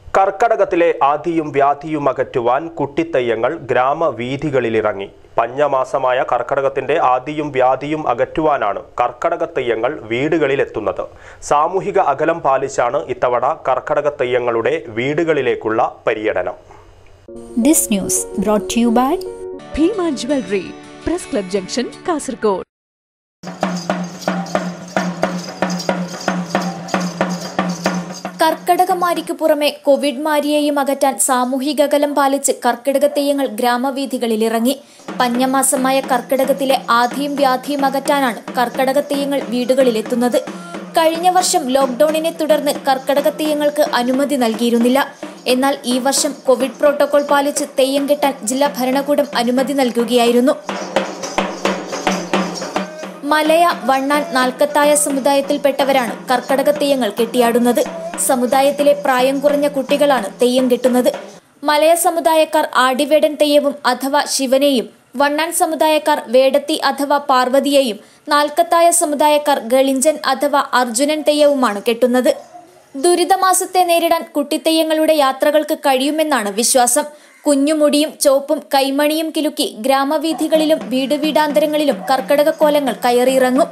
കർക്കടകത്തിലെ ആദിയും വ്യാധിയും അകറ്റുവാൻ കുട്ടിത്തെയ്യങ്ങൾ ഗ്രാമവീഥികളിലിറങ്ങി പഞ്ഞമാസമായ കർക്കടകത്തിന്റെ ആദിയും വ്യാധിയും അകറ്റുവാനാണ് കർക്കടക തെയ്യങ്ങൾ വീടുകളിലെത്തുന്നത് സാമൂഹിക അകലം പാലിച്ചാണ് ഇത്തവണ കർക്കടക തെയ്യങ്ങളുടെ വീടുകളിലേക്കുള്ള പര്യടനം This news brought to you by Bhima jewellery press club junction Kasaragod കർക്കടകമാരിക്ക് പുറമെ കോവിഡ് മാരിയെയും അകറ്റാൻ സാമൂഹിക അകലം പാലിച്ച് കർക്കിടക തെയ്യങ്ങൾ ഗ്രാമവീഥികളിലിറങ്ങി പഞ്ഞമാസമായ കർക്കിടകത്തിലെ ആധിയും വ്യാധിയും അകറ്റാനാണ് കർക്കടക തെയ്യങ്ങൾ വീടുകളിലെത്തുന്നത് കഴിഞ്ഞ വർഷം ലോക്ഡൌണിനെ തുടർന്ന് കർക്കടക തെയ്യങ്ങൾക്ക് അനുമതി നൽകിയിരുന്നില്ല എന്നാൽ ഈ വർഷം കോവിഡ് പ്രോട്ടോകോൾ പാലിച്ച് തെയ്യം കെട്ടാൻ ജില്ലാ ഭരണകൂടം അനുമതി നൽകുകയായിരുന്നു മലയ വണ്ണാൻ നാൽക്കത്തായ സമുദായത്തിൽപ്പെട്ടവരാണ് കർക്കടക തെയ്യങ്ങൾ കെട്ടിയാടുന്നത് സമുദായത്തിലെ പ്രായം കുറഞ്ഞ കുട്ടികളാണ് തെയ്യം കെട്ടുന്നത് മലയ സമുദായക്കാർ ആടിവേടൻ തെയ്യവും അഥവാ ശിവനെയും വണ്ണാൻ സമുദായക്കാർ വേടത്തി അഥവാ പാർവതിയെയും നാൽക്കത്തായ സമുദായക്കാർ ഗളിഞ്ചൻ അഥവാ അർജുനൻ തെയ്യവുമാണ് കെട്ടുന്നത് ദുരിതമാസത്തെ നേരിടാൻ കുട്ടിത്തെയ്യങ്ങളുടെ യാത്രകൾക്ക് കഴിയുമെന്നാണ് വിശ്വാസം കുഞ്ഞുമുടിയും ചോപ്പും കൈമണിയും കിലുക്കി ഗ്രാമവീഥികളിലും വീട് വീടാന്തരങ്ങളിലും കർക്കടക കോലങ്ങൾ കയറിയിറങ്ങും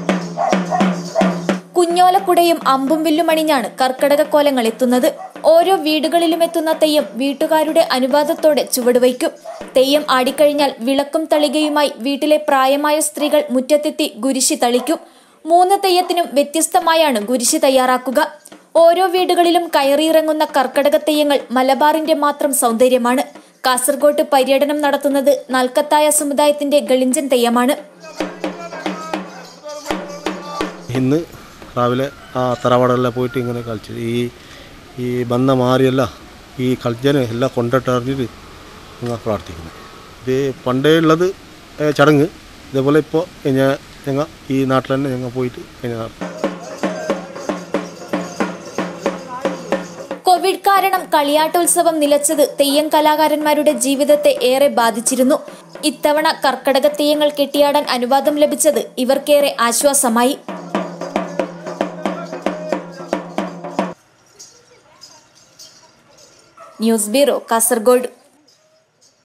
കുഞ്ഞോലക്കുടയും അമ്പും വില്ലും അണിഞ്ഞാണ് കർക്കടക കോലങ്ങൾ എത്തുന്നത് ഓരോ വീടുകളിലും എത്തുന്ന തെയ്യം വീട്ടുകാരുടെ അനുവാദത്തോടെ ചുവടുവയ്ക്കും തെയ്യം ആടിക്കഴിഞ്ഞാൽ വിളക്കും തളികയുമായി വീട്ടിലെ പ്രായമായ സ്ത്രീകൾ മുറ്റത്തെത്തി ഗുരിശി തളിക്കും മൂന്ന് തെയ്യത്തിനും വ്യത്യസ്തമായാണ് ഗുരിശി തയ്യാറാക്കുക ഓരോ വീടുകളിലും കയറിയിറങ്ങുന്ന കർക്കടക തെയ്യങ്ങൾ മലബാറിന്റെ മാത്രം സൗന്ദര്യമാണ് കാസർഗോട്ട് പര്യടനം നടത്തുന്നത് നൽക്കത്തായ സമുദായത്തിന്റെ ഗളിഞ്ചൻ തെയ്യമാണ് ഇന്ന് രാവിലെ ആ തറവാടെല്ലാം പോയിട്ട് ഇങ്ങനെ കളിച്ചു ഈ ഈ ബന്ധ മാറിയല്ല ഈ കളിച്ചനെ എല്ലാം കൊണ്ടിട്ടറിഞ്ഞിട്ട് ഞങ്ങൾ പ്രാർത്ഥിക്കുന്നു ഇത് പണ്ടേ ഉള്ളത് ഏ, ചടങ്ങ് ഇതേപോലെ ഇപ്പോൾ ഞാൻ ഞങ്ങൾ ഈ നാട്ടിൽ തന്നെ ഞങ്ങൾ പോയിട്ട് കഴിഞ്ഞ കോവിഡ് കാരണം കളിയാട്ടോത്സവം നിലച്ചത് തെയ്യം കലാകാരന്മാരുടെ ജീവിതത്തെ ഏറെ ബാധിച്ചിരുന്നു ഇത്തവണ കർക്കടക തെയ്യങ്ങൾ കെട്ടിയാടാൻ അനുവാദം ലഭിച്ചത് ഇവർക്കേറെ ആശ്വാസമായി ന്യൂസ് ബ്യൂറോ കാസർഗോഡ്